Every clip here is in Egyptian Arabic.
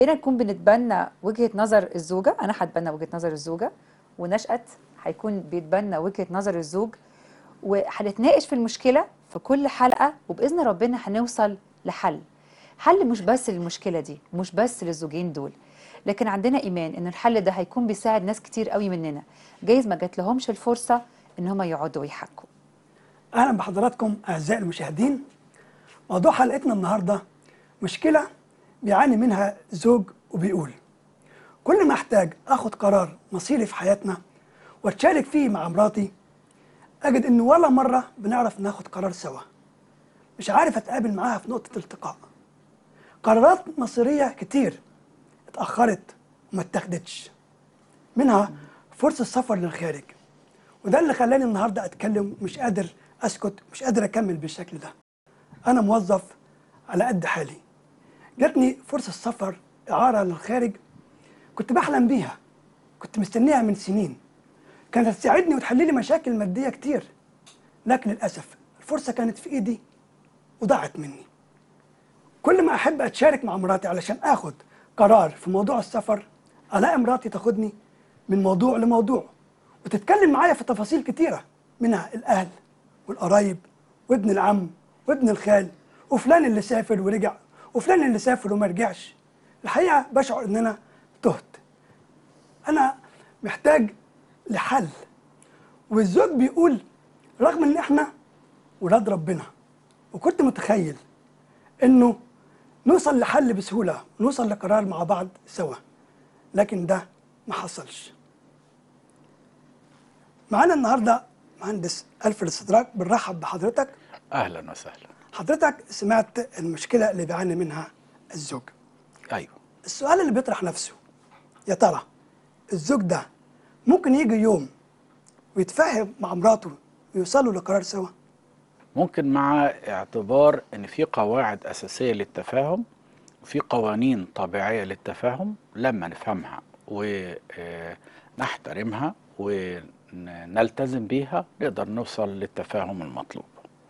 هنا نكون بنتبنى وجهة نظر الزوجة أنا هتبنى وجهة نظر الزوجة ونشأت هيكون بيتبنى وجهة نظر الزوج وهنتناقش في المشكلة في كل حلقة وبإذن ربنا هنوصل لحل حل مش بس للمشكلة دي مش بس للزوجين دول لكن عندنا إيمان إن الحل ده هيكون بيساعد ناس كتير قوي مننا جايز ما جات لهمش الفرصة إن هم يقعدوا ويحكوا اهلا بحضراتكم اعزائي المشاهدين موضوع حلقتنا النهارده مشكله بيعاني منها زوج وبيقول كل ما احتاج اخد قرار مصيري في حياتنا واتشارك فيه مع مراتي اجد انه ولا مره بنعرف ناخد قرار سوا مش عارف اتقابل معاها في نقطه التقاء قرارات مصيريه كتير اتاخرت وما اتخذتش منها فرصه سفر للخارج وده اللي خلاني النهارده اتكلم مش قادر اسكت مش قادر اكمل بالشكل ده انا موظف على قد حالي جاتني فرصه سفر اعاره للخارج كنت بحلم بيها كنت مستنيها من سنين كانت هتساعدني وتحل لي مشاكل ماديه كتير لكن للاسف الفرصه كانت في ايدي وضاعت مني كل ما احب اتشارك مع مراتي علشان اخد قرار في موضوع السفر الاقي مراتي تاخدني من موضوع لموضوع وتتكلم معايا في تفاصيل كتيره منها الاهل والقرايب وابن العم وابن الخال وفلان اللي سافر ورجع وفلان اللي سافر وما رجعش الحقيقه بشعر ان انا تهت انا محتاج لحل والزوج بيقول رغم ان احنا ولاد ربنا وكنت متخيل انه نوصل لحل بسهوله نوصل لقرار مع بعض سوا لكن ده ما حصلش معانا النهارده مهندس الفريد صدراك بنرحب بحضرتك اهلا وسهلا حضرتك سمعت المشكله اللي بيعاني منها الزوج ايوه السؤال اللي بيطرح نفسه يا ترى الزوج ده ممكن يجي يوم ويتفاهم مع مراته ويوصلوا لقرار سوا ممكن مع اعتبار ان في قواعد اساسيه للتفاهم وفي قوانين طبيعيه للتفاهم لما نفهمها ونحترمها ونلتزم بيها نقدر نوصل للتفاهم المطلوب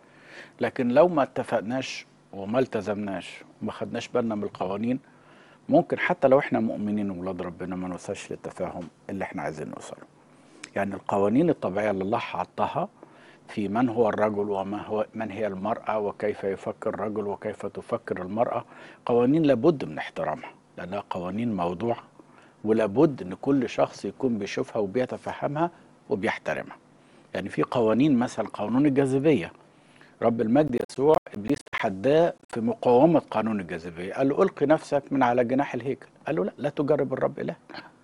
لكن لو ما اتفقناش وما التزمناش وما خدناش بالنا من القوانين ممكن حتى لو احنا مؤمنين وولاد ربنا ما نوصلش للتفاهم اللي احنا عايزين نوصله يعني القوانين الطبيعيه اللي الله حطها في من هو الرجل وما هو من هي المرأة وكيف يفكر الرجل وكيف تفكر المرأة قوانين لابد من احترامها لأنها قوانين موضوعة ولابد أن كل شخص يكون بيشوفها وبيتفهمها وبيحترمها يعني في قوانين مثلا قانون الجاذبية رب المجد يسوع إبليس تحداه في مقاومة قانون الجاذبية قال له ألقي نفسك من على جناح الهيكل قال له لا لا تجرب الرب إله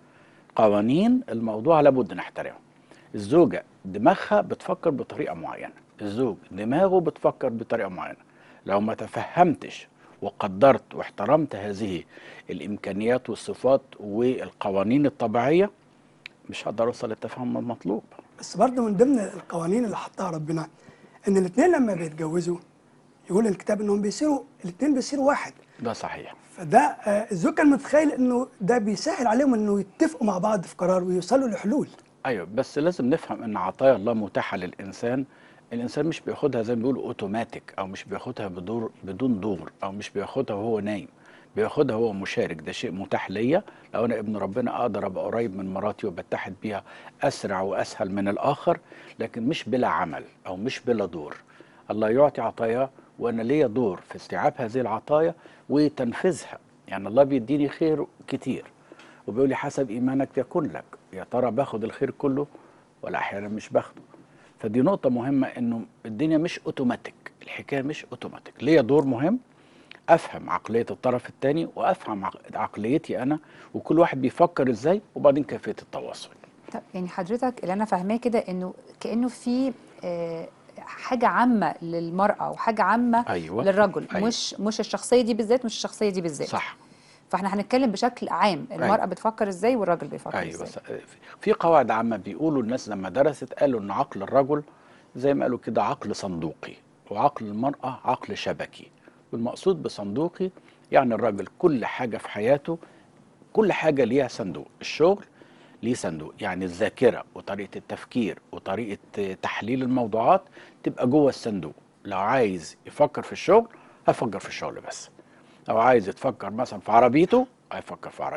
قوانين الموضوع لابد نحترمها الزوجة دماغها بتفكر بطريقة معينة الزوج دماغه بتفكر بطريقة معينة لو ما تفهمتش وقدرت واحترمت هذه الإمكانيات والصفات والقوانين الطبيعية مش هقدر أوصل للتفاهم المطلوب بس برضه من ضمن القوانين اللي حطها ربنا ان الاثنين لما بيتجوزوا يقول الكتاب انهم بيصيروا الاثنين بيصيروا واحد ده صحيح فده آه، الزوج كان متخيل انه ده بيسهل عليهم انه يتفقوا مع بعض في قرار ويوصلوا لحلول ايوه بس لازم نفهم ان عطايا الله متاحه للانسان الانسان مش بياخدها زي ما بيقولوا اوتوماتيك او مش بياخدها بدور بدون دور او مش بياخدها وهو نايم بياخدها هو مشارك ده شيء متاح ليا لو انا ابن ربنا اقدر ابقى قريب من مراتي وبتحد بيها اسرع واسهل من الاخر لكن مش بلا عمل او مش بلا دور الله يعطي عطايا وانا ليا دور في استيعاب هذه العطايا وتنفيذها يعني الله بيديني خير كتير وبيقول لي حسب ايمانك يكون لك يا ترى باخد الخير كله ولا احيانا مش باخده فدي نقطة مهمة انه الدنيا مش اوتوماتيك الحكاية مش اوتوماتيك ليا دور مهم افهم عقلية الطرف الثاني وافهم عق- عقليتي انا وكل واحد بيفكر ازاي وبعدين كيفية التواصل طب يعني حضرتك اللي انا فاهماه كده انه كانه في آه، حاجه عامه للمراه وحاجه عامه أيوة. للرجل أيوة. مش مش الشخصيه دي بالذات مش الشخصيه دي بالذات صح فاحنا هنتكلم بشكل عام المراه أيوة. بتفكر ازاي والراجل بيفكر ايوه ازاي س- في قواعد عامة بيقولوا الناس لما درست قالوا ان عقل الرجل زي ما قالوا كده عقل صندوقي وعقل المرأة عقل شبكي والمقصود بصندوقي يعني الراجل كل حاجة في حياته كل حاجة ليها صندوق الشغل ليه صندوق يعني الذاكرة وطريقة التفكير وطريقة تحليل الموضوعات تبقى جوه الصندوق لو عايز يفكر في الشغل هفكر في الشغل بس لو عايز يتفكر مثلا في عربيته هيفكر في عربية